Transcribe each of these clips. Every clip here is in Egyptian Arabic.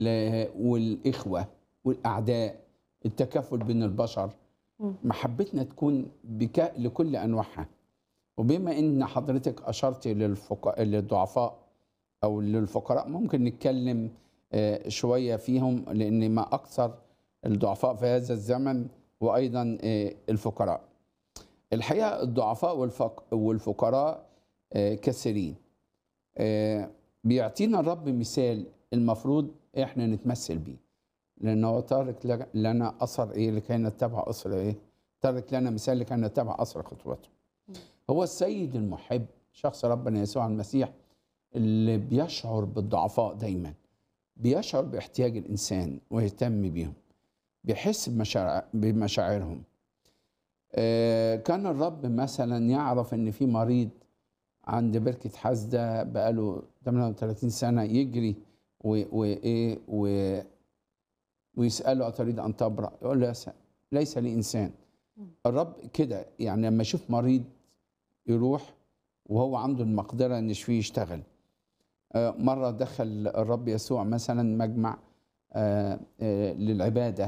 ل- والاخوه والاعداء التكافل بين البشر مم. محبتنا تكون بك لكل انواعها وبما ان حضرتك اشرت للفق... للضعفاء او للفقراء ممكن نتكلم آه، شويه فيهم لان ما اكثر الضعفاء في هذا الزمن وايضا آه، الفقراء الحقيقه الضعفاء والفق... والفقراء آه، كثيرين آه، بيعطينا الرب مثال المفروض احنا نتمثل بيه لانه هو تارك لك- لنا اثر ايه لكي نتبع اثر ايه تارك لنا مثال لكي نتبع اثر خطوته هو السيد المحب شخص ربنا يسوع المسيح اللي بيشعر بالضعفاء دايما بيشعر باحتياج الانسان ويهتم بيهم بيحس بمشاعر بمشاعرهم آه، كان الرب مثلا يعرف ان في مريض عند بركة حسدة بقاله 38 سنة يجري و- وإيه و ويسأله أتريد أن تبرأ يقول له "يس- ليس لي إنسان الرب كده يعني لما يشوف مريض يروح وهو عنده المقدرة إن يشفيه يشتغل آه، مرة دخل الرب يسوع مثلا مجمع آه، آه، للعبادة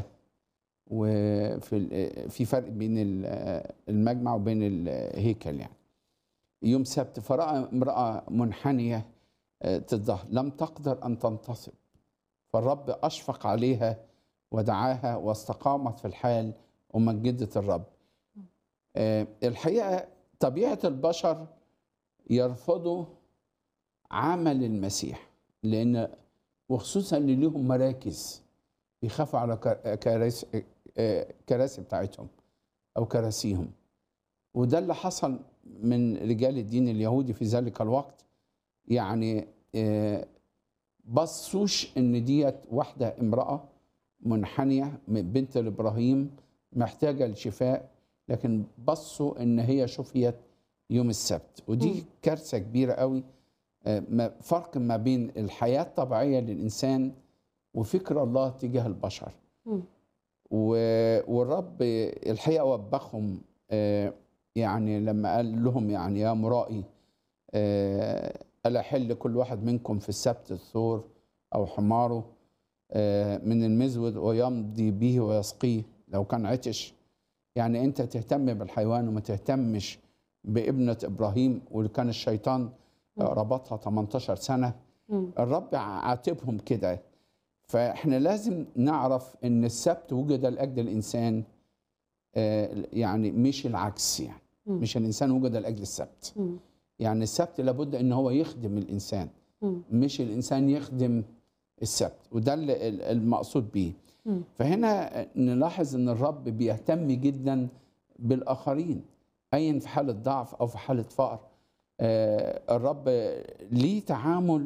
وفي ال- في فرق بين ال- آه، المجمع وبين الهيكل يعني يوم سبت فرأى امرأة منحنية آه، الظهر لم تقدر أن تنتصب فالرب أشفق عليها ودعاها واستقامت في الحال ومجدت الرب آه، الحقيقة طبيعة البشر يرفضوا عمل المسيح لأن وخصوصا اللي ليهم مراكز بيخافوا على كر- كراسي آه، كراسي بتاعتهم أو كراسيهم وده اللي حصل من رجال الدين اليهودي في ذلك الوقت يعني آه، بصوش ان ديت واحده امراه منحنيه من بنت لابراهيم محتاجه لشفاء لكن بصوا ان هي شفيت يوم السبت ودي مم. كارثه كبيره قوي آه، ما- فرق ما بين الحياه الطبيعيه للانسان وفكر الله تجاه البشر مم. و- والرب الحقيقه وبخهم آه، يعني لما قال لهم يعني يا مرائي آه، ألا حل كل واحد منكم في السبت الثور أو حماره آه، من المزود ويمضي به ويسقيه لو كان عطش يعني أنت تهتم بالحيوان وما تهتمش بابنة إبراهيم واللي كان الشيطان آه، ربطها 18 سنة مم. الرب عاتبهم كده فاحنا لازم نعرف ان السبت وجد لاجل الانسان آه، يعني مش العكس يعني مم. مش الانسان وجد لاجل السبت مم. يعني السبت لابد ان هو يخدم الانسان مم. مش الانسان يخدم السبت وده اللي- ال- المقصود بيه مم. فهنا نلاحظ ان الرب بيهتم جدا بالاخرين ايا في حاله ضعف او في حاله فقر آه، الرب ليه تعامل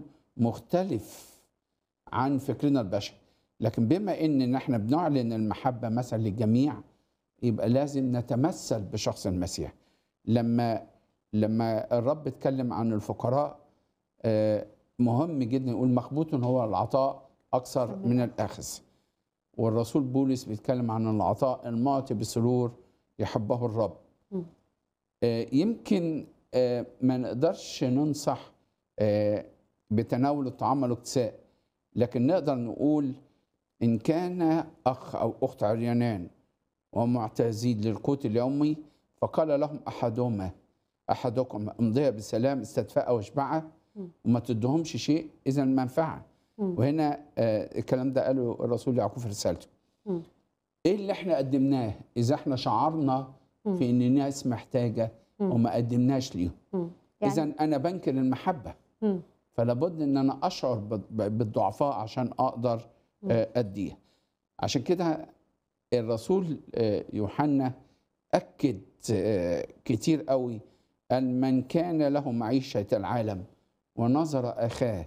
مختلف عن فكرنا البشري لكن بما ان إن احنا بنعلن المحبه مثلا للجميع يبقى لازم نتمثل بشخص المسيح لما لما الرب اتكلم عن الفقراء آه، مهم جدا يقول مخبوط هو العطاء اكثر من الاخذ والرسول بولس بيتكلم عن العطاء المعطي بسرور يحبه الرب مم. آه، يمكن آه، ما نقدرش ننصح آه، بتناول الطعام والاكتساء لكن نقدر نقول إن كان أخ أو أخت عريانان ومعتازين للقوت اليومي فقال لهم أحدهما أحدكم امضيها بسلام استدفاء واشبعها مم. وما تدهمش شيء إذا منفعة مم. وهنا آه، الكلام ده قاله الرسول يعقوب في رسالته مم. ايه اللي احنا قدمناه اذا احنا شعرنا مم. في ان الناس محتاجه مم. وما قدمناش ليهم مم. اذا يعني انا بنكر المحبه مم. فلا بد ان انا اشعر ب- بالضعفاء عشان اقدر مم. آه، اديها عشان كده الرسول آه، يوحنا اكد آه، كتير قوي ان من كان له معيشه العالم ونظر اخاه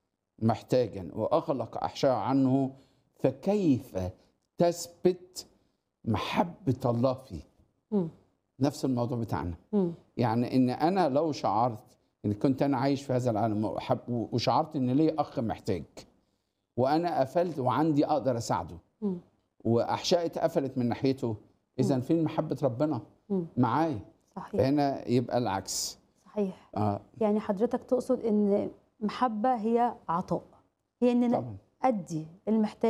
محتاجا واغلق احشاء عنه فكيف تثبت محبه الله فيه مم. نفس الموضوع بتاعنا مم. يعني ان انا لو شعرت ان كنت انا عايش في هذا العالم وحب- وشعرت ان لي اخ محتاج وانا قفلت وعندي اقدر اساعده مم. واحشائي اتقفلت من ناحيته اذا فين محبه ربنا مم. معايا صحيح فهنا يبقى العكس صحيح اه يعني حضرتك تقصد ان محبه هي عطاء هي اننا طبعا ادي المحتاج